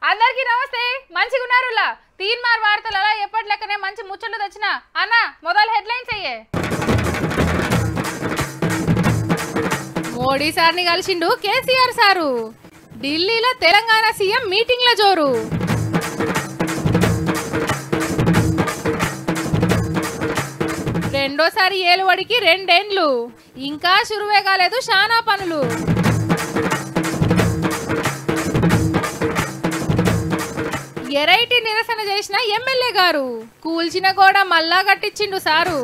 అందరికీ నమస్తే మంచిగా ఉన్నారులా తీన్మార్ వార్తలు అలా ఎప్పటి లెక్కనే మంచి ముచ్చట్లు తెచ్చిన అన్న మొదలు హెడ్లైన్స్ అయ్యే మోడీ సార్ని కలిసిండు కేసీఆర్ సారు ఢిల్లీలో తెలంగాణ సీఎం మీటింగ్ల జోరు రెండోసారి ఏలువడికి రెండేండ్లు ఇంకా షురువే కాలేదు శానా పనులు ఎరైటీ నిరసన చేసిన ఎమ్మెల్యే గారు కూల్చిన గోడ మళ్ళా కట్టించిండు సారు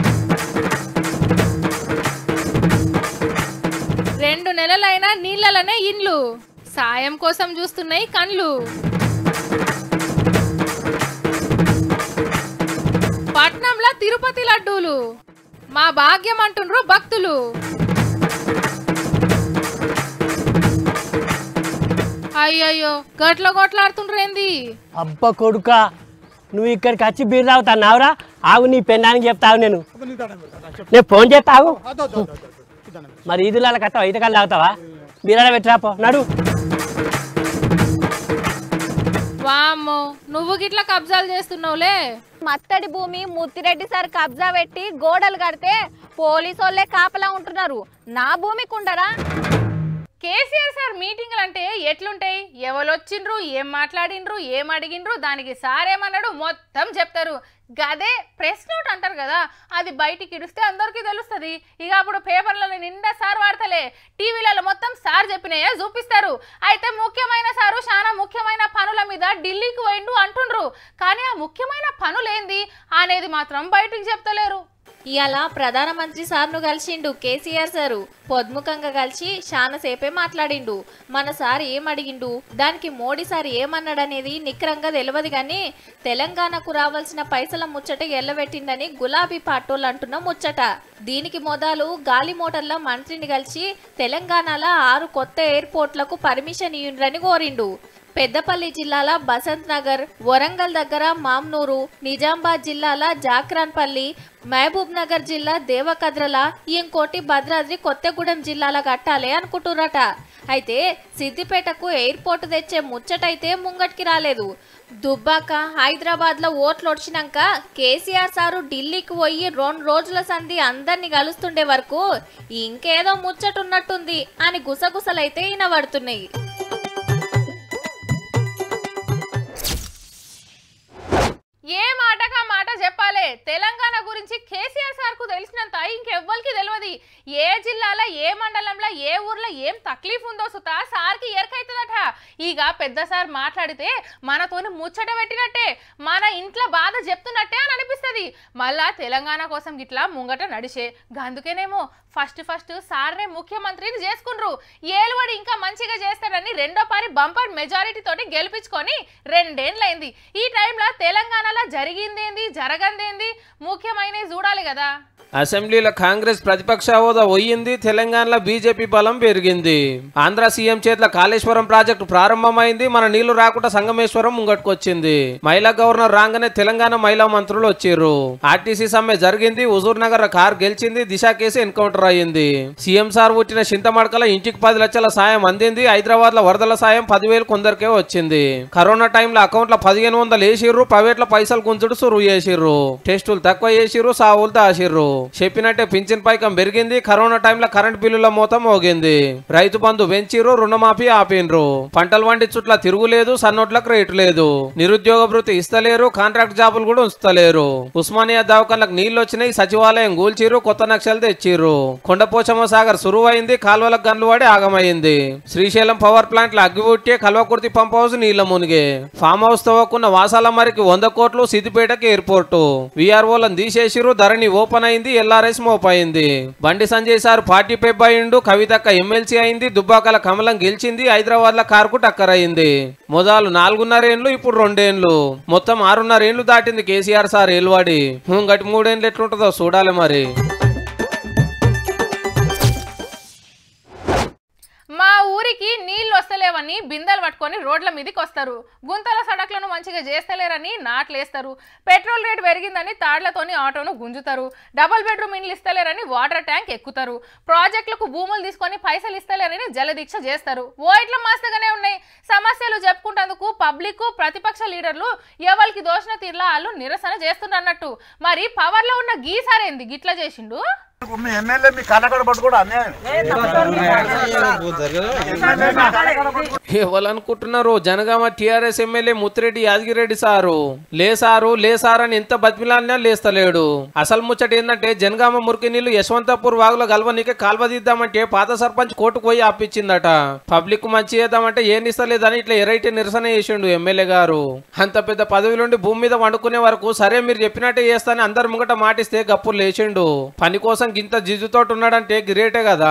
రెండు నెలలైనా నీళ్ళలనే ఇండ్లు సాయం కోసం చూస్తున్నాయి కండ్లు పట్నంలో తిరుపతి లడ్డూలు మా భాగ్యం అంటుండ్రు భక్తులు అయ్యయ్యో గట్ల కొట్లాడుతుండ్రు ఏంది అబ్బ కొడుక నువ్వు ఇక్కడికి వచ్చి బీర్ తాగుతున్నావురా ఆగు నీ పెన్నానికి చెప్తావు నేను నేను ఫోన్ చేస్తావు మరి ఈదులాల కట్టావా ఈత కళ్ళు తాగుతావా బీరాడ పెట్టిరాపో నడు వామ్మో నువ్వు గిట్ల కబ్జాలు చేస్తున్నావులే మత్తడి భూమి ముత్తిరెడ్డి సార్ కబ్జా పెట్టి గోడలు కడితే పోలీసు వాళ్ళే కాపలా ఉంటున్నారు నా భూమికి ఉండరా కేసీఆర్ సార్ మీటింగ్లు అంటే ఎట్లుంటాయి ఎవరొచ్చిండ్రు ఏం మాట్లాడిండ్రు ఏం అడిగిండ్రు దానికి సార్ ఏమన్నాడు మొత్తం చెప్తారు గదే ప్రెస్ నోట్ అంటారు కదా అది బయటికి ఇడిస్తే అందరికీ తెలుస్తుంది ఇక అప్పుడు పేపర్లలో నిండా సార్ వాడతలే టీవీలలో మొత్తం సార్ చెప్పినాయే చూపిస్తారు అయితే ముఖ్యమైన సారు చాలా ముఖ్యమైన పనుల మీద ఢిల్లీకి పోయిండు అంటుండ్రు కానీ ఆ ముఖ్యమైన పనులేంది అనేది మాత్రం బయటికి చెప్తలేరు ఇవాళ ప్రధానమంత్రి సార్ను కలిసిండు కేసీఆర్ సారు పొద్ముఖంగా కలిసి చాలాసేపే మాట్లాడిండు మన సార్ ఏం అడిగిండు దానికి మోడీ సార్ ఏమన్నాడనేది నిక్రంగా తెలియదు కానీ తెలంగాణకు రావాల్సిన పైసల ముచ్చట ఎల్లబెట్టిందని గులాబీ పాటోళ్ళు అంటున్న ముచ్చట దీనికి మొదలు గాలి మోటార్ల మంత్రిని కలిసి తెలంగాణలో ఆరు కొత్త ఎయిర్పోర్ట్లకు పర్మిషన్ ఇయ్యండ్రని కోరిండు పెద్దపల్లి జిల్లాల బసంత్ నగర్ వరంగల్ దగ్గర మామ్నూరు నిజామాబాద్ జిల్లాల జాక్రాన్పల్లి మహబూబ్ నగర్ జిల్లా దేవకద్రల ఇంకోటి భద్రాద్రి కొత్తగూడెం జిల్లాల కట్టాలి అనుకుంటురట అయితే సిద్దిపేటకు ఎయిర్పోర్ట్ తెచ్చే ముచ్చటైతే ముంగటికి రాలేదు దుబ్బాక హైదరాబాద్ లో ఓట్లు వచ్చినాక కేసీఆర్ సారు ఢిల్లీకి పోయి రెండు రోజుల సంధి అందరినీ కలుస్తుండే వరకు ఇంకేదో ముచ్చటున్నట్టుంది అని గుసగుసలైతే వినబడుతున్నాయి ఏ మాటకా మాట చెప్పాలే తెలంగాణ గురించి కేసీఆర్ సార్ కు తెలిసినంత ఇంకెవ్వరికి తెలియదు ఏ జిల్లాలో ఏ మండలంలో ఏ ఊర్లో ఏం తక్లీఫ్ ఉందో సుతా సార్కి ఎరకైతుందట ఇక పెద్ద సార్ మాట్లాడితే మనతోని ముచ్చట పెట్టినట్టే మన ఇంట్లో బాధ చెప్తున్నట్టే అని అనిపిస్తుంది మళ్ళా తెలంగాణ కోసం గిట్లా ముంగట నడిచే గందుకేనేమో ఫస్ట్ ఫస్ట్ సార్నే ముఖ్యమంత్రిని చేసుకుండ్రు ఏలువడి ఇంకా మంచిగా చేస్తాడని రెండో పారి బంపర్ మెజారిటీ తోటి గెలిపించుకొని రెండేండ్లైంది ఈ టైంలో తెలంగాణలో జరిగిందేంది జరగందేంది ముఖ్యమైనవి చూడాలి కదా అసెంబ్లీలో కాంగ్రెస్ ప్రతిపక్ష హోదా పోయింది తెలంగాణలో బీజేపీ బలం పెరిగింది ఆంధ్ర సీఎం చేతిలో కాళేశ్వరం ప్రాజెక్టు ప్రారంభమైంది మన నీళ్లు రాకుండా సంగమేశ్వరం ముంగట్టుకొచ్చింది మహిళా గవర్నర్ రాగానే తెలంగాణ మహిళా మంత్రులు వచ్చిర్రు ఆర్టీసీ సమ్మె జరిగింది హుజూర్ నగర్ కార్ గెలిచింది దిశ కేసు ఎన్కౌంటర్ అయ్యింది సీఎం సార్ పుట్టిన చింతమడకల ఇంటికి పది లక్షల సాయం అందింది హైదరాబాద్ లో వరదల సాయం పదివేలు కొందరికే వచ్చింది కరోనా టైంలో అకౌంట్ లో పదిహేను వందలు వేసిర్రు ప్రైవేట్ లో పైసలు గుంజుడు సురువు చేసిర్రు టెస్టులు తక్కువ చేసిర్రు సావులు దాసిర్రు చెప్పినట్టే పింఛన్ పైకం పెరిగింది కరోనా టైంలో కరెంట్ బిల్లుల మొత్తం మోగింది రైతు బంధు పెంచిర్రు రుణమాఫీ ఆపిండ్రు పంటలు వండి చుట్ల తిరుగులేదు సన్నోట్లకు రేటు లేదు నిరుద్యోగ భృతి ఇస్తలేరు కాంట్రాక్ట్ జాబులు కూడా ఉంచుతలేరు ఉస్మానియా దవాఖానలకు నీళ్లు వచ్చినాయి సచివాలయం కూల్చిర్రు కొత్త నక్షలు తెచ్చిర్రు కొండపోచమ్మ సాగర్ సురువైంది కాలువలకు గన్లు పడి ఆగమైంది శ్రీశైలం పవర్ ప్లాంట్ లో అగ్గిపుట్టే కల్వకుర్తి పంప్ హౌస్ నీళ్ల మునిగే ఫామ్ హౌస్ తవ్వకున్న వాసాల మరికి వంద కోట్లు సిద్దిపేటకి ఎయిర్పోర్టు విఆర్ఓలను తీసేసిర్రు ధరణి ఓపెన్ అయింది ఎల్ఆర్ఎస్ మోపైంది బండి సంజయ్ సార్ పార్టీ పెబ్ అయిండు కవితక్క ఎమ్మెల్సీ అయింది దుబ్బాకల కమలం గెలిచింది హైదరాబాద్ లో కారుకు టక్కర్ అయింది మొదలు నాలుగున్నరేండ్లు ఇప్పుడు రెండేండ్లు మొత్తం ఆరున్నరేండ్లు దాటింది కేసీఆర్ సార్ ఏలువాడి హ్మ్, గట్టి మూడేండ్లు ఎట్లుంటుందో చూడాలి మరి మా ఊరికి నీళ్లు వస్తలేవని బిందెలు పట్టుకొని రోడ్ల మీదకి వస్తారు గుంతల సడక్లను మంచిగా చేస్తలేరని నాట్లేస్తారు పెట్రోల్ రేట్ పెరిగిందని తాళ్లతోని ఆటోను గుంజుతారు డబుల్ బెడ్రూమ్ ఇండ్లు ఇస్తలేరని వాటర్ ట్యాంక్ ఎక్కుతారు ప్రాజెక్టులకు భూములు తీసుకొని పైసలు ఇస్తలేరని జలదీక్ష చేస్తారు ఓ ఇట్లా మస్తుగానే ఉన్నాయి సమస్యలు చెప్పుకుంటందుకు పబ్లిక్ ప్రతిపక్ష లీడర్లు ఎవరికి దోషణ తీర్లా వాళ్ళు నిరసన చేస్తున్నట్టు మరి పవర్ లో ఉన్న గీసారేంది గిట్ల చేసిండు మీ ఎమ్మెల్యే మీ కన్నకడ పట్టు కూడా అన్యాయం ఎవరనుకుంటున్నారు Jangaon TRS MLA Muthireddy Yadagiri Reddy sir లే సారు లే సారు అని ఎంత బతిమిలాడినా లేస్తలేడు అసలు ముచ్చట ఏంటంటే జనగామ మురికి నీళ్లు యశవంతపూర్ వాగులో గల్వనీకే కాల్వ తీద్దామంటే పాత సర్పంచ్ కోర్టుకు పోయి ఆపిచ్చిందట పబ్లిక్ మంచి చేద్దామంటే ఏం ఇస్తలేదని ఇట్లా ఎరైతే నిరసన చేసిండు ఎమ్మెల్యే గారు అంత పెద్ద పదవిలోండి భూమి మీద వండుకునే వరకు సరే మీరు చెప్పినట్టే చేస్తానని అందరు ముంగట మాటిస్తే గప్పులు లేచిండు పని కోసం గింత జిజుతోటి ఉన్నాడంటే గ్రేటే కదా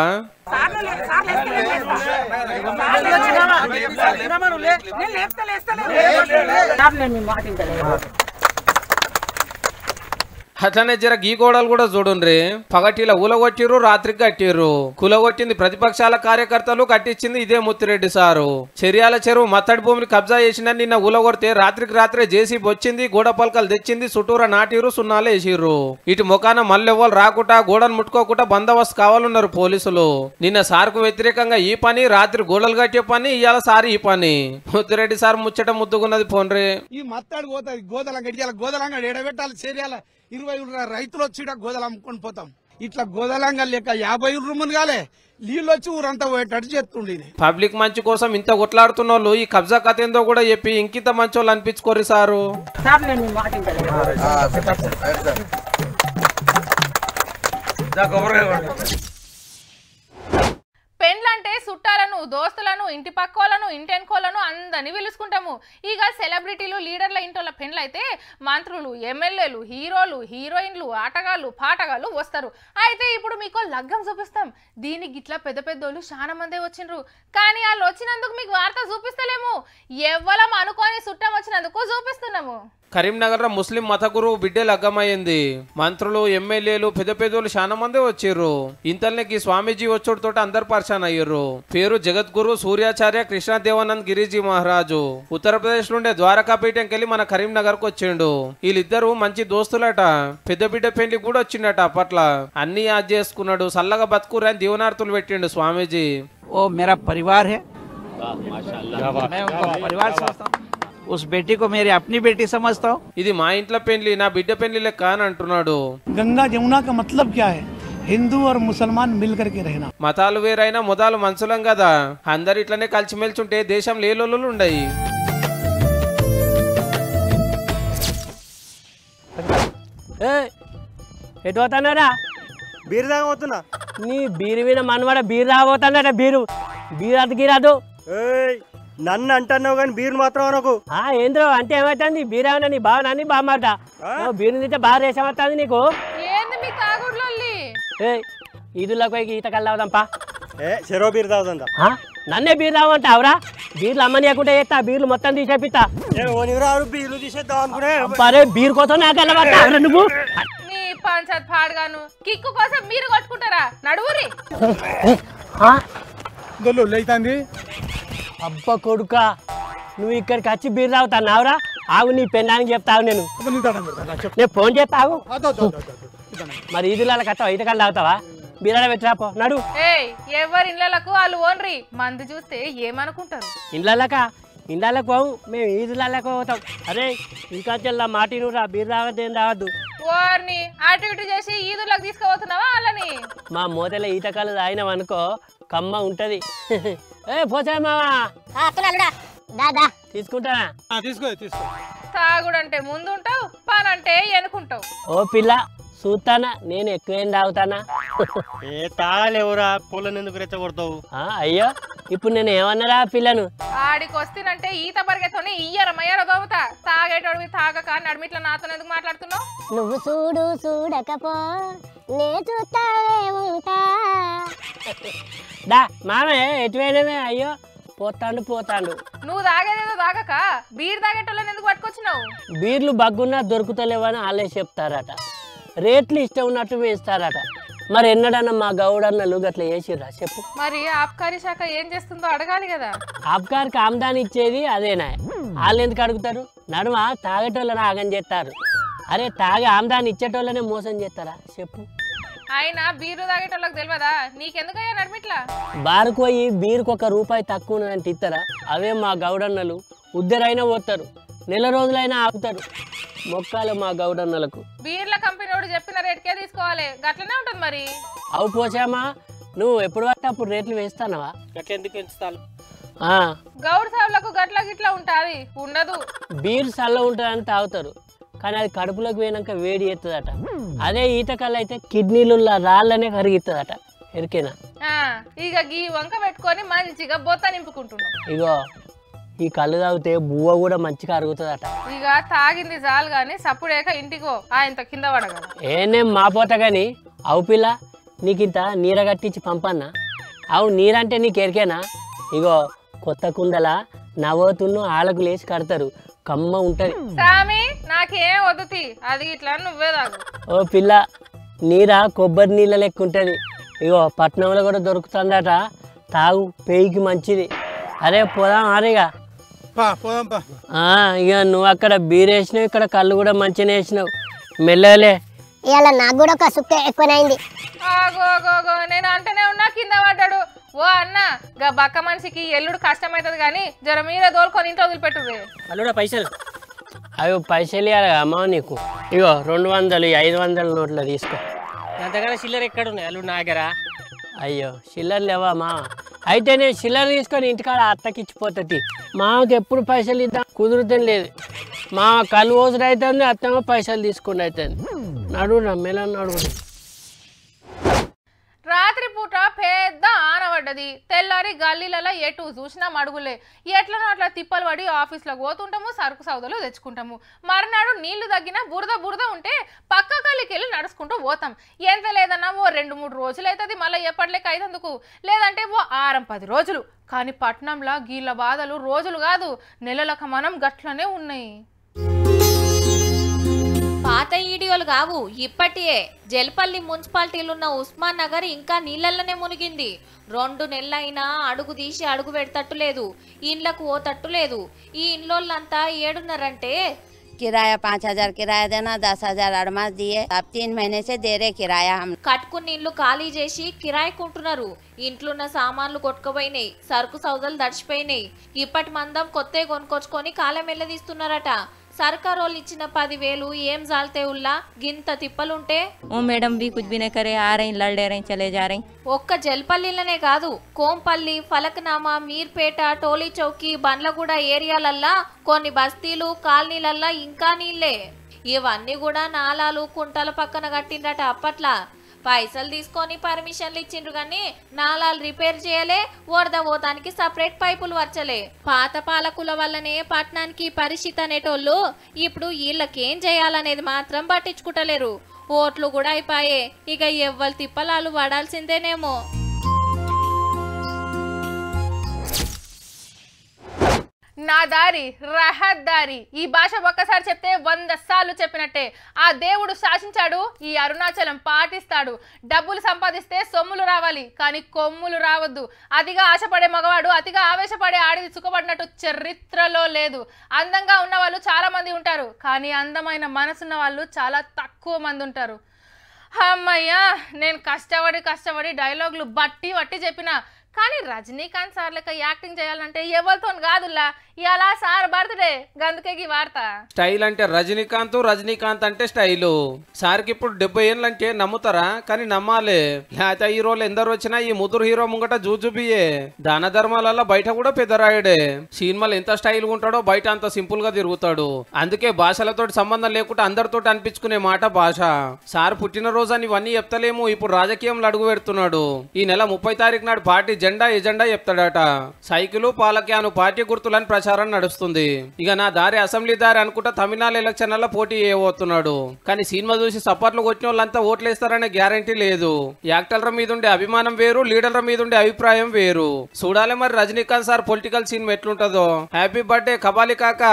అట్లనే జర గీ గోడలు కూడా చూడుండ్రి పగటిల ఊలగొట్టిర్రు రాత్రికి కట్టిర్రు కులగొట్టింది ప్రతిపక్షాల కార్యకర్తలు కట్టించింది ఇదే ముత్తిరెడ్డి సారు చెరియాల చెరువు మత్తడి భూమిని కబ్జా చేసిందని నిన్న ఊలగొడితే రాత్రికి రాత్రే జేసీబీ వచ్చింది గోడ పలకలు తెచ్చింది చుట్టూరా నాటిరు సున్నాలు వేసిర్రు ఇటు ముఖాన మల్లెవ్వలు రాకుండా గోడను ముట్టుకోకుండా బందోబస్తు కావాలన్నారు పోలీసులు నిన్న సార్కు వ్యతిరేకంగా ఈ పని రాత్రి గోడలు కట్టే పని ఇవాళ సార్ ఈ పని ముత్తిరెడ్డి సార్ ముచ్చట ముద్దుకున్నది పోన్రే ఈ మత్తాడు పోతుంది గోదలం గడియాల గోదలంగా ఎడబెట్టాలి చేయాలి ఇరవై ఊళ్ళ రైతులు వచ్చి ఈడ గోదలు అమ్ముకొని పోతాం ఇట్లా గోదలంగా లేక యాభై రూములు కాలే నీళ్ళు వచ్చి ఊరంతా పోయేటట్టు చేస్తుండే ఇది. పబ్లిక్ మంచి కోసం ఇంత కొట్లాడుతున్న వాళ్ళు ఈ కబ్జా కథ ఏందో కూడా చెప్పి ఇంకింత మంచి వాళ్ళు అనిపించుకోరు సారు పెండ్లంటే చుట్టాలను దోస్తులను ఇంటి పక్కోలను ఇంటెన్కోలను అందరినీ పిలుచుకుంటాము ఇక సెలబ్రిటీలు లీడర్ల ఇంటోళ్ళ పెండ్లైతే మంత్రులు ఎమ్మెల్యేలు హీరోలు హీరోయిన్లు ఆటగాళ్ళు పాటగాళ్ళు వస్తారు అయితే ఇప్పుడు మీకు లగ్గం చూపిస్తాం దీనికి గిట్లా పెద్ద పెద్దోళ్ళు చాలా మందే వచ్చిండ్రు కానీ వాళ్ళు వచ్చినందుకు మీకు వార్త చూపిస్తలేము ఎవ్వలం అనుకోని చుట్టం వచ్చినందుకు చూపిస్తున్నాము కరీంనగర్ లో ముస్లిం మత గురువు బిడ్డే లగ్గమైంది మంత్రులు ఎమ్మెల్యేలు పెద్ద పెద్దోళ్ళు చాలా మంది వచ్చిర్రు ఇంతల్నికి స్వామీజీ వచ్చుడుతో అందరు పరిశాన్ అయ్యారు పేరు జగద్గురు సూర్యాచార్య కృష్ణదేవానంద్ గిరిజీ మహారాజు ఉత్తరప్రదేశ్ నుండే ద్వారకాపీఠంకి వెళ్ళి మన కరీంనగర్ కు వచ్చిండు వీళ్ళిద్దరు మంచి దోస్తులట పెద్ద బిడ్డ పెళ్లి కూడా వచ్చిండట అప్పట్ల అన్ని యాద్ చేసుకున్నాడు సల్లగా బతుకురా అని దీవనార్తులు పెట్టిండు స్వామీజీ वो मेरा परिवार है मैं उनको परिवार समझता हूँ उस बेटी को मेरी अपनी बेटी समझता हूँ ఇది మా ఇంట్లో పెళ్లి నా బిడ్డ పెళ్లి లెక్క అని అంటున్నాడు गंगा जमुना का मतलब क्या है हिंदू और मुसलमान मिलकर के रहना మతాలు వేరైనా మొదలు మనుషులం కదా అందరు ఇట్లనే కలిసిమెలిసి ఉంటే దేశం లేలోళ్ళు ఉండయి ఏ ఎటు పోతున్నారా బీరు తాగబోతున్నా నీ బీరు మీద మనవాడ బీరు రాబోతున్నాడ బీరు బీరు అది గీరాదు ఏయ్ నన్ను అంటున్నావు కానీ బీరు మాత్రం అనకు ఆ ఏంద్రో అంటే ఏమవుతుంది బీరు ఏమన్నా నీ బావ నాని బామాట బీరు తింటే బాగా రేసం వస్తుంది నీకు ఏంది మీ తాగుడులో ఏ ఈదులోకి పోయి ఈత కల్లావుదాంపా ఏ చెరో బీరు తాగుతుందా ఆ? నన్నే బీరు రావంటావురా బీర్లు అమ్మనీయకుండా చేస్తా బీర్లు మొత్తం తీసేపిస్తా ఏ ఓనిరారు బీర్లు తీసేద్దాం అనుకునే అరే బీర్ కోసం నాకు వెళ్ళబట్టావురా నువ్వు మీ పంచాయత్ పాడుగాను కిక్కు కోసం మీరు కొట్టుకుంటారా నడువురి ఆ? దొల్లు లేతుంది అబ్బా కొడుక నువ్వు ఇక్కడికి వచ్చి బీర్ తాగుతున్నావురా ఆగు నీ పెన్నానికి చెప్తావు నేను నేను ఫోన్ చేస్తావు మరి ఈదుల కట్టావు ఈత కళ్ళు తాగుతావా బీరాడ పెట్టిరాపో నడు ఏయ్ ఎవరి ఇళ్ళలకు వాళ్ళు ఓన్రి మందు చూస్తే ఏమనుకుంటారు ఇండ్లక ఇండ్లకు పోవు మేము ఈదులకు పోతాం అరే ఇంకా చెల్లా మాటి నువ్వు రా బీర్ తాగద్దు ఏం తాగద్దు ఓర్ని అటు ఇటు చేసి ఈదులకు తీసుకుపోతున్నావా వాళ్ళని మా మూతల ఈతకాలు తాగినాం అనుకో కమ్మ ఉంటది ఏ పోతాయి మావా తీసుకుంటానా తీసుకో తీసుకో తాగుడంటే ముందు ఉంటావు పనంటే ఎనుకుంటావు ఓ పిల్ల చూస్తానా నేను ఎక్కువేం తాగుతానా ఏ తాగలేవురా పూలను ఎందుకు రెచ్చగొడతావు ఆ, అయ్యో ఇప్పుడు నేను ఏమన్నారా ఆ పిల్లను ఆడికి వస్తేనంటే ఈత పరిగెత్తోని ఇయ్యర మయ్యర దోమతా తాగేటోడివి తాగక నడిమిట్ల నాతో ఎందుకు మాట్లాడుతున్నావు నువ్వు చూడు చూడకపో నే చూస్తావే ఉంటా దా మామే ఎటువైనమే అయ్యో పోతాండు పోతాండు నువ్వు తాగేదేదో తాగక బీర్ తాగేటోళ్ళని ఎందుకు పట్టుకొచ్చినావు బీర్లు బగ్గున్నా దొరుకుతలేవని వాళ్ళే చెప్తారట రేట్లు ఇష్టం ఉన్నట్టు వేస్తారట మరి ఎన్నడన్నా మా గౌడన్నలు గట్ల వేసిర్రా చెప్పు మరి ఆబ్కారీ శాఖ ఏం చేస్తుందో అడగాలి కదా ఆబ్కార్కి ఆమ్దాని ఇచ్చేది అదేనా వాళ్ళు ఎందుకు అడుగుతారు నడుమ తాగేటోళ్ళని ఆగం చేస్తారు అరే తాగి ఆమ్దాని ఇచ్చేటోళ్ళనే మోసం చేస్తారా చెప్పు ఆయన బీరు తాగేటోళ్ళకి తెలియదా నీకెందుకయ్యా నడిమిట్లా బారుకు పోయి బీరుకు ఒక రూపాయి తక్కువ ఉన్నదంటే ఇస్తారా అవే మా గౌడన్నలు ఉద్దరైనా పోతారు నెల రోజులైనా ఆపుతారు మొక్కాలు మా గౌడన్నలకు బీర్ల కంపెనీ వాడు చెప్పిన రేట్కే తీసుకోవాలి గట్లనే ఉంటుంది మరి అవు పోసామా నువ్వు ఎప్పుడు పడితే అప్పుడు రేట్లు వేస్తానవా గట్లెందుకు పెంచుతాను ఆ, గౌడ్ సాబులకు గట్ల గిట్ల ఉంటాది ఉండదు బీర్ చల్ల ఉంటుందని తాగుతారు కానీ అది కడుపులోకి పోయినాక వేడి ఎత్తుందట అదే ఈత కళ్ళు అయితే కిడ్నీలు రాళ్ళనే కరిగిస్తుందట ఎరికేనా ఆ, ఇక గీ వంక పెట్టుకొని మంచిగా బొత్త నింపుకుంటున్నాం ఇగో ఈ కళ్ళు తాగితే బువ్వ కూడా మంచిగా అరుగుతుందట ఇక తాగింది చాలు గాని సప్పుడేక ఇంటికో ఆయన కింద పడగల ఏనేం మాపోతా కానీ అవు పిల్ల నీకింత నీర కట్టించి పంపన్నా అవు నీరంటే నీకు ఎరికేనా ఇగో కొత్త కుండల నవ్వుతున్ను ఆలకు లేచి కడతారు కమ్మ ఉంటుంది సామి నాకేం వద్దుతి అది ఇట్లా నువ్వే తాగు ఓ పిల్ల నీర కొబ్బరి నీళ్ళ లెక్క ఉంటుంది ఇగో పట్నంలో కూడా దొరుకుతుందట తాగు పేయికి మంచిది అరే పోదాం అరేగా పా పోదాం పా ఆ, ఇక నువ్వు అక్కడ బీర్ వేసినావు ఇక్కడ కళ్ళు కూడా మంచిగా వేసినావు మెల్లలే ఇవాళ నాకు కూడా ఒక సుక్క ఎక్కువనైంది ఆగో ఆగో, ఆగో నేను అంటేనే ఉన్నా కింద పడ్డాడు ఓ అన్న గా బక్క మనిషికి ఎల్లుడు కష్టమవుతుంది కానీ జర మీరే దోలుకొని ఇంట్లో వదిలిపెట్టుర్రే అల్లుడా పైసలు అవి పైసలు ఇవ్వాలి అమ్మ నీకు ఇగో రెండు వందలు ఈ ఐదు వందల నోట్లు తీసుకో అంతకన్నా చిల్లర ఎక్కడ ఉన్నాయి అల్లుడు నా దగ్గర అయ్యో చిల్లర లేవా మా అయితే నేను చిల్లర తీసుకొని ఇంటికాడ అత్తకి ఇచ్చిపోతుంది మామకి ఎప్పుడు పైసలు ఇద్దాం కుదురుతం లేదు మా కళ్ళు ఓసుడు అవుతుంది అత్తమ్మ పైసలు తీసుకుని అవుతుంది నడువు నమ్మేలా నడువు రాత్రి పూట పెద్ద ఆన పడ్డది తెల్లారి గల్లీలలో ఎటు చూసినా మడుగులే ఎట్లనో అట్లా తిప్పలు పడి ఆఫీస్లోకి పోతుంటాము సరుకు సౌదలు తెచ్చుకుంటాము మరునాడు నీళ్లు తగ్గినా బురద బురద ఉంటే పక్క గల్లీకి వెళ్ళి నడుచుకుంటూ పోతాం ఎంత లేదన్నా ఓ రెండు మూడు రోజులు అవుతుంది మళ్ళీ ఎప్పటిలేక అయినందుకు లేదంటే ఓ ఆరం పది రోజులు కానీ పట్నంలో గీళ్ళ బాధలు రోజులు కాదు నెలలకు మనం గట్లనే ఉన్నాయి పాత ఈడియోలు కావు ఇప్పటియే జల్పల్లి మున్సిపాలిటీలున్న ఉస్మాన్ నగర్ ఇంకా నీళ్ళల్లోనే మునిగింది రెండు నెలలైనా అడుగు తీసి అడుగు పెడతట్టు లేదు ఇండ్లకు ఓ తట్టు లేదు ఈ ఇండ్లోళ్ళంతా ఏడున్నారంటే किराया पाँच हजार किराया देना दस हजार एडवांस दिए अब तीन महीने से दे रहे किराया हम కట్టుకున్న ఇల్లు ఖాళీ చేసి కిరాయికుంటున్నారు ఇంట్లున్న సామాన్లు కొట్టుకుపోయినాయి సరుకు సౌదలు దడిచిపోయినాయి ఇప్పటి మందం కొత్త కొనుక్కొచ్చుకొని కాలం వెళ్ళదీస్తున్నారట సర్కార్ వాళ్ళు ఇచ్చిన పదివేలు ఏం జాలితే ఉల్లా గింత తిప్పలుంటే वो मैडम भी कुछ भी नहीं करे आ रही लड़ ले रही चले जा रही ఒక్క జల్పల్లిలోనే కాదు కోంపల్లి ఫలక్నామా మీర్పేట టోలీ చౌకి బండ్లగూడ ఏరియాలల్లా కొన్ని బస్తీలు కాలనీలల్లా ఇంకా నీళ్ళే ఇవన్నీ కూడా నాలాలు కుంటల పక్కన కట్టిండ్రట అప్పట్లా పైసలు తీసుకొని పర్మిషన్లు ఇచ్చిండ్రు కానీ నాలాలు రిపేర్ చేయలే వరద పోతానికి సపరేట్ పైపులు వచ్చలే పాత పాలకుల వల్లనే పట్టణానికి పరిస్థితి అనేటోళ్ళు ఇప్పుడు వీళ్ళకేం చేయాలనేది మాత్రం పట్టించుకుంటలేరు ఓట్లు కూడా అయిపోయే ఇక ఎవ్వరు తిప్పలాలు పడాల్సిందేనేమో నా దారి రహదారి ఈ భాష ఒక్కసారి చెప్తే వంద సార్లు చెప్పినట్టే ఆ దేవుడు శాసించాడు ఈ అరుణాచలం పాటిస్తాడు డబ్బులు సంపాదిస్తే సొమ్ములు రావాలి కానీ కొమ్ములు రావద్దు అతిగా ఆశపడే మగవాడు అతిగా ఆవేశపడే ఆడిది చుక్కబడినట్టు చరిత్రలో లేదు అందంగా ఉన్న వాళ్ళు చాలా మంది ఉంటారు కానీ అందమైన మనసున్న వాళ్ళు చాలా తక్కువ మంది ఉంటారు అమ్మయ్యా నేను కష్టపడి కష్టపడి డైలాగులు బట్టి బట్టి చెప్పిన కానీ రజనీకాంత్ సార్ లెక్క యాక్టింగ్ చేయాలంటే ఎవరితో కాదులా ఇలా సార్ బర్త్డే గందుకే ఈ వార్త స్టైల్ అంటే రజనీకాంత్ రజనీకాంత్ అంటే స్టైలు సార్కి ఇప్పుడు డెబ్బై ఏళ్ళు అంటే నమ్ముతారా కానీ నమ్మాలి లేకపోతే ఈ రోజులు ఎందరు వచ్చినా ఈ ముదురు హీరో ముంగట జూజుబియే దాన ధర్మాలలో బయట కూడా పెద్దరాయుడే సినిమాలు ఎంత స్టైల్ ఉంటాడో బయట అంత సింపుల్ గా తిరుగుతాడు అందుకే భాషలతో సంబంధం లేకుండా అందరితో అనిపించుకునే మాట భాష సార్ పుట్టినరోజు అని ఇవన్నీ చెప్తలేము ఇప్పుడు రాజకీయంలో అడుగు పెడుతున్నాడు ఈ నెల ముప్పై తారీఖు నాడు పార్టీ జెండా ఎజెండా చెప్తాడట సైకిల్ పాలక్యాను పార్టీ గుర్తులని ప్రచారం నడుస్తుంది ఇక నా దారి అసెంబ్లీ దారి అనుకుంటా తమిళనాడు ఎలక్షన్లలో పోటీ చేయబోతున్నాడు కానీ సినిమా చూసి సపోర్ట్లు కొట్టిన వాళ్ళంతా ఓట్లు వేస్తారనే గ్యారంటీ లేదు యాక్టర్ల మీద ఉండే అభిమానం వేరు లీడర్ల మీద ఉండే అభిప్రాయం వేరు చూడాలి మరి రజనీకాంత్ సార్ పొలిటికల్ సీన్ ఎట్లుంటుందో హ్యాపీ బర్త్డే కబాలి కాకా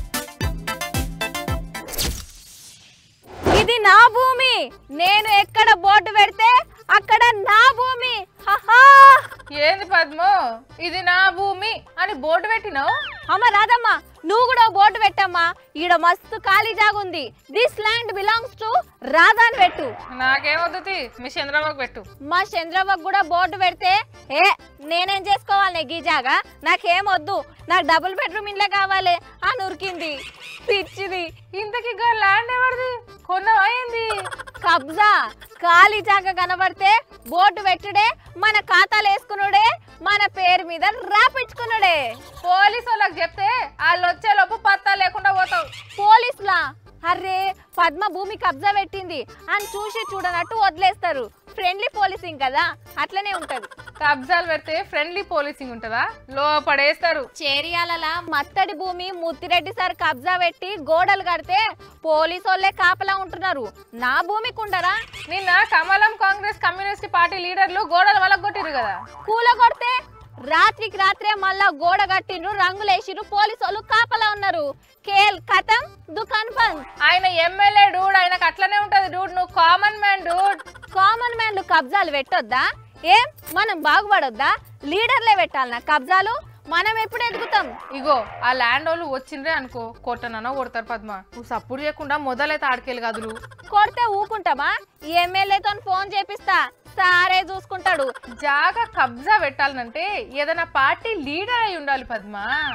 ఇది నా భూమి నేను ఎక్కడ బోర్డు పెడితే అక్కడ నా భూమి హహా ఏంది పద్మో ఇది నా భూమి అని బోర్డు పెట్టినావు అమ్మ రాదమ్మా నువ్వు కూడా ఓ బోర్డు పెట్టమ్మా ఈడ మస్తు ఖాళీ జాగుంది this land belongs to Radha అని పెట్టు నాకేమొద్దు మీ చంద్రబాబు పెట్టు మా చంద్రబాబు కూడా బోర్డు పెడితే ఏ నేనేం చేసుకోవాలి గీ జాగా నాకేం వద్దు నాకు డబుల్ బెడ్రూమ్ ఇంట్లో కావాలి అని ఉరికింది పిచ్చిది ఇంతకి గా ల్యాండ్ ఎవరిది కొన్నవైంది కబ్జా ఖాళీ జాగా కనబడితే బోర్డు పెట్టుడే మన ఖాతాలు వేసుకున్నాడే మన పేరు మీద రాపించుకున్నాడే పోలీసు వాళ్ళకి చెప్తే వాళ్ళు వచ్చే లోపు పత్తా లేకుండా పోతావు పోలీసులా అర్రే పద్మ భూమి కబ్జా పెట్టింది అని చూసి చూడనట్టు వదిలేస్తారు ఫ్రెండ్లీ పోలీసింగ్ కదా అట్లనే ఉంటది కబ్జాలు పెడితే ఫ్రెండ్లీ పోలీసింగ్ ఉంటుందా లోపడేస్తారు చేరియాలలా మత్తడి భూమి ముత్తిరెడ్డి సార్ కబ్జా పెట్టి గోడలు కడితే పోలీసు వాళ్ళే కాపలా ఉంటున్నారు నా భూమికి ఉండరా నిన్న కమలం కాంగ్రెస్ కమ్యూనిస్ట్ పార్టీ లీడర్లు గోడలు వలగొట్టిరు కదా కూల కొడితే రాత్రికి రాత్రే మళ్ళా గోడ కట్టిండ్రు రంగులేసిరు పోలీసు వాళ్ళు కాపలా ఉన్నారు కేల్ కథం దుకాన్ బంద్ ఆయన ఎమ్మెల్యే డూడ్ ఆయనకు అట్లనే ఉంటది డూడ్ నువ్వు కామన్ మ్యాన్ డూడ్ కామన్ మ్యాన్లు కబ్జాలు పెట్టొద్దా ఏం మనం బాగుపడొద్దా లీడర్లే పెట్టాలనా కబ్జాలు మనం ఎప్పుడు ఎదుగుతాం ఇగో ఆ ల్యాండ్ వాళ్ళు వచ్చిండ్రే అనుకో కొట్టనన్నా కొడతారు పద్మ నువ్వు సప్పుడు చేయకుండా మొదలైతే ఆడికెళ్ళి గదులు కొడితే ఊకుంటామా ఎమ్మెల్యేతో ఫోన్ చేపిస్తా సారే చూసుకుంటాడు జాగా కబ్జా పెట్టాలంటే ఏదైనా పార్టీ లీడర్ అయి ఉండాలి పద్మ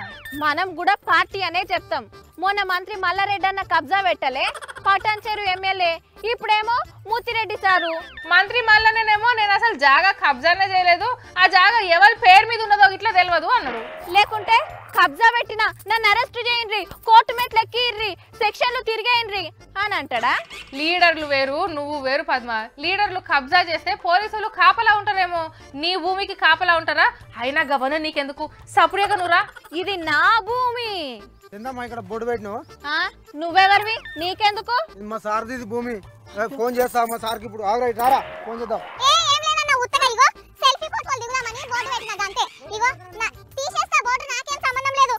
మనం కూడా పార్టీ అనే చెప్తాం మొన్న మంత్రి మల్లారెడ్డి అన్న కబ్జా పెట్టలే పటాన్ చెరు ఎమ్మెల్యే ఇప్పుడేమో ముత్తిరెడ్డి సారు మంత్రి మల్లనేనేమో నేను అసలు జాగా కబ్జానే చేయలేదు ఆ జాగా ఎవరి పేరు మీద ఉన్నదో ఇట్లా తెలియదు అన్నారు లేకుంటే కబ్జా పెట్టిన నన్ను అరెస్ట్ చేయండి కోర్టు మెట్లు ఎక్కిర్రి సెక్షన్లు తిరిగేయండి అని అంటాడా లీడర్లు వేరు నువ్వు వేరు పద్మ లీడర్లు కబ్జా చేస్తే పోలీసులు కాపలా ఉంటారేమో నీ భూమికి కాపలా ఉంటారా అయినా గవర్నర్ నీకెందుకు సపరేగా నువ్వురా ఇది నా భూమి ఏందమ్మా ఇక్కడ బోర్డు పెట్టినావు ఆ నువ్వెవరివి నీకెందుకు ఇది మా సార్ది ఇది భూమి ఏ, ఫోన్ చేస్తా మా సార్కి ఇప్పుడు ఆగరా రారా ఫోన్ చేద్దాం ఏ ఏం లేదన్న ఉత్తగా ఇగో సెల్ఫీ ఫోటోలు దిగుదామని బోర్డు పెట్టినా అంతే ఇగో నా- తీసేస్తా బోర్డు నాకేం సంబంధం లేదు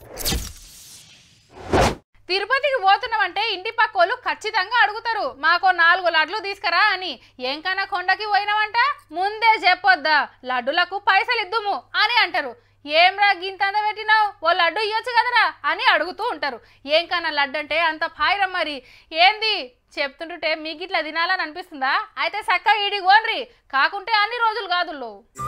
తిరుపతికి పోతున్నామంటే ఇంటి పక్కోళ్ళు ఖచ్చితంగా అడుగుతారు మాకో నాలుగు లడ్లు తీసుకురా అని ఏంకన్నా కొండకి పోయినామంట ముందే చెప్పొద్దా లడ్డులకు పైసలు ఇద్దుము అని అంటారు ఏం రా గింతంత పెట్టినావు ఓ లడ్డు ఇవ్వచ్చు కదరా అని అడుగుతూ ఉంటారు ఏం కన్నా లడ్డు అంటే అంత పాయిరం మరి ఏంది చెప్తుంటుంటే మీకు ఇట్లా తినాలని అనిపిస్తుందా అయితే చక్కగా ఈడికి ఓన్రి కాకుంటే అన్ని రోజులు కాదుల్లో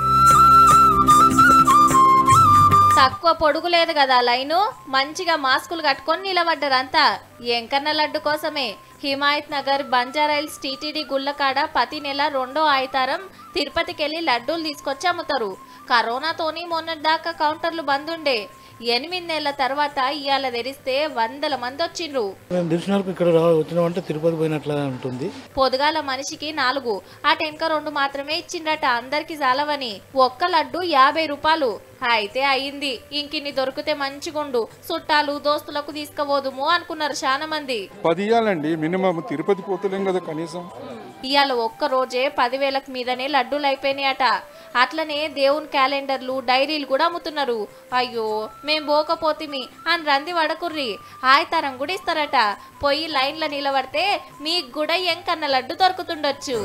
తక్కువ పొడుగు లేదు కదా లైను మంచిగా మాస్కులు కట్టుకొని నిలబడ్డారంతా ఎంకన్న లడ్డు కోసమే హిమాయత్ నగర్ బంజారాయిల్స్ టీటీడీ గుళ్ళకాడ ప్రతి నెల రెండో ఆయితారం తిరుపతికి వెళ్ళి లడ్డూలు తీసుకొచ్చి అమ్ముతారు కరోనాతోని మొన్నటిదాకా కౌంటర్లు బంద్ ఉండే ఎనిమిది నెలల తర్వాత ఇవాళ తెరిస్తే వందల మంది వచ్చిండ్రు మేము దర్శనాలకు ఇక్కడ రా వచ్చినామంటే తిరుపతి పోయినట్లా ఉంటుంది పొదుగాల మనిషికి నాలుగు ఆ టెన్క రెండు మాత్రమే ఇచ్చిండట అందరికి జాలవని ఒక్క లడ్డు యాభై రూపాయలు అయితే అయింది ఇంకిన్ని దొరికితే మంచిగుండు చుట్టాలు దోస్తులకు తీసుకుపోదుము అనుకున్నారు చాలా మంది పది ఇవ్వాలండి మినిమం తిరుపతి పోతలేం కదా కనీసం ఇవాళ ఒక్క రోజే పదివేలకు మీదనే లడ్డూలు అయిపోయినాయట అట్లనే దేవుని క్యాలెండర్లు డైరీలు కూడా అమ్ముతున్నారు అయ్యో మేం పోకపోతిమి అని రంది వడకుర్రి ఆయతరం కూడా ఇస్తారట పోయి లైన్లో నిలబడితే మీకు కూడా ఎంకన్న లడ్డు దొరుకుతుండొచ్చు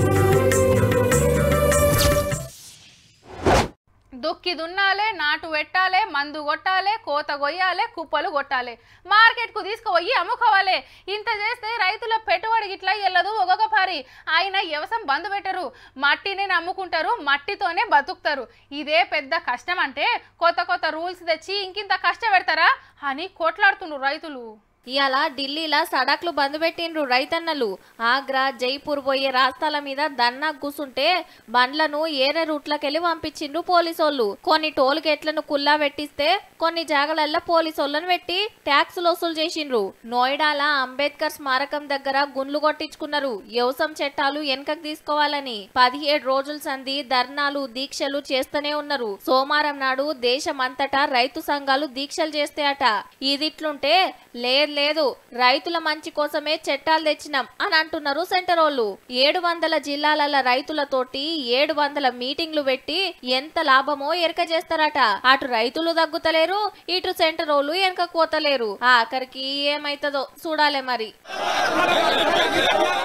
దుక్కి దున్నాలే నాటు పెట్టాలే మందు కొట్టాలే కోత కొయ్యాలే కుప్పలు కొట్టాలే మార్కెట్కు తీసుకుపోయి అమ్ముకోవాలి ఇంత చేస్తే రైతుల పెట్టుబడి ఇట్లా వెళ్ళదు ఒక్కొక్క పారి ఆయన వ్యవసాయం బంద్ పెట్టరు మట్టిని నమ్ముకుంటారు మట్టితోనే బతుకుతారు ఇదే పెద్ద కష్టం అంటే కొత్త కొత్త రూల్స్ తెచ్చి ఇంకింత కష్టపెడతారా అని కొట్లాడుతుండ్రు రైతులు ఇవాళ ఢిల్లీలో సడక్లు బంద్ పెట్టిండ్రు రైతన్నలు ఆగ్రా జైపూర్ పోయే రాస్తాల మీద దన్నా కూసుంటే బండ్లను ఏరే రూట్లకెళ్ళి పంపించిండ్రు పోలీసోళ్ళు కొన్ని టోల్ గేట్లను కుల్లా పెట్టిస్తే కొన్ని జాగలల్లో పోలీసోళ్ళను పెట్టి ట్యాక్సులు వసూలు చేసిండ్రు నోయిడాల అంబేద్కర్ స్మారకం దగ్గర గుండ్లు కొట్టించుకున్నారు వ్యవసాయం చట్టాలు వెనకకు తీసుకోవాలని పదిహేడు రోజుల సంధి ధర్నాలు దీక్షలు చేస్తూనే ఉన్నారు సోమవారం నాడు దేశమంతటా రైతు సంఘాలు దీక్షలు చేస్తాయట ఇదిట్లుంటే లేదు లేదు రైతుల మంచి కోసమే చట్టాలు తెచ్చినాం అని అంటున్నారు సెంటర్ వాళ్ళు ఏడు వందల జిల్లాల రైతులతోటి ఏడు వందల మీటింగ్లు పెట్టి ఎంత లాభమో ఎరక చేస్తారట అటు రైతులు తగ్గుతలేరు ఇటు సెంటర్ వాళ్ళు వెనక కోతలేరు ఆఖరికి ఏమైతుందో చూడాలే మరి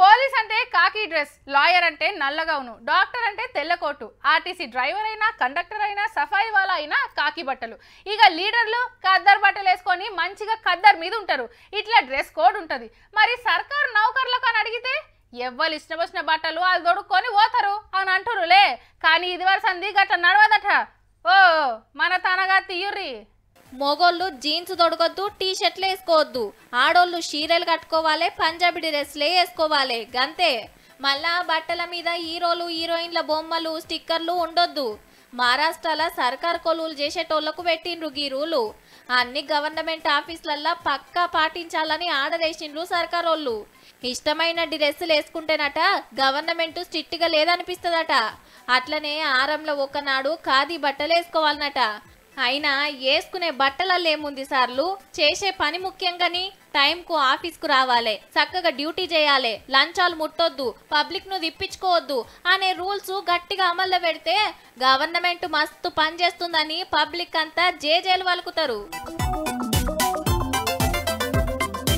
పోలీస్ అంటే కాకి డ్రెస్ లాయర్ అంటే నల్ల గౌను డాక్టర్ అంటే తెల్ల కోటు ఆర్టీసీ డ్రైవర్ అయినా కండక్టర్ అయినా సఫాయి వాళ్ళ అయినా కాకి బట్టలు ఇక లీడర్లు ఖద్దర్ బట్టలు వేసుకొని మంచిగా ఖద్దర్ మీద ఉంటారు ఇట్లా డ్రెస్ కోడ్ ఉంటది మరి సర్కార్ నౌకర్లకు అని అడిగితే ఎవ్వరు ఇష్టం వచ్చిన బట్టలు వాళ్ళు దొడుక్కొని పోతారు అని అంటురులే కానీ ఇది వరకు సంధి గట్ల నడవదట ఓ మన తనగా తీయుర్రి మొగోళ్ళు జీన్స్ తొడగొద్దు టీ షర్ట్లు వేసుకోవద్దు ఆడోళ్ళు చీరలు కట్టుకోవాలి పంజాబీ డ్రెస్లే వేసుకోవాలి గంతే మళ్ళా బట్టల మీద హీరోలు హీరోయిన్ల బొమ్మలు స్టిక్కర్లు ఉండొద్దు మహారాష్ట్రలో సర్కార్ కొలువులు చేసేటోళ్లకు పెట్టిండ్రు గీ రూలు అన్ని గవర్నమెంట్ ఆఫీసులల్లో పక్కా పాటించాలని ఆర్డర్ వేసిండ్రు సర్కారోళ్ళు ఇష్టమైన డ్రెస్సులు వేసుకుంటేనట గవర్నమెంట్ స్ట్రిక్ట్గా లేదనిపిస్తుందట అట్లనే ఆరంలో ఒకనాడు ఖాదీ బట్టలు వేసుకోవాలనట అయినా వేసుకునే బట్టలలో ఏముంది సార్లు చేసే పని ముఖ్యం కానీ టైంకు ఆఫీస్కు రావాలి చక్కగా డ్యూటీ చేయాలి లంచాలు ముట్టొద్దు పబ్లిక్ ను తిప్పించుకోవద్దు అనే రూల్స్ గట్టిగా అమల్లో పెడితే గవర్నమెంట్ మస్తు పనిచేస్తుందని పబ్లిక్ అంతా జేజేలు వలుకుతారు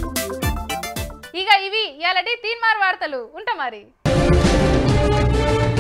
ఇక ఇవి ఇలాంటి తీన్మార్ వార్తలు ఉంటా మరి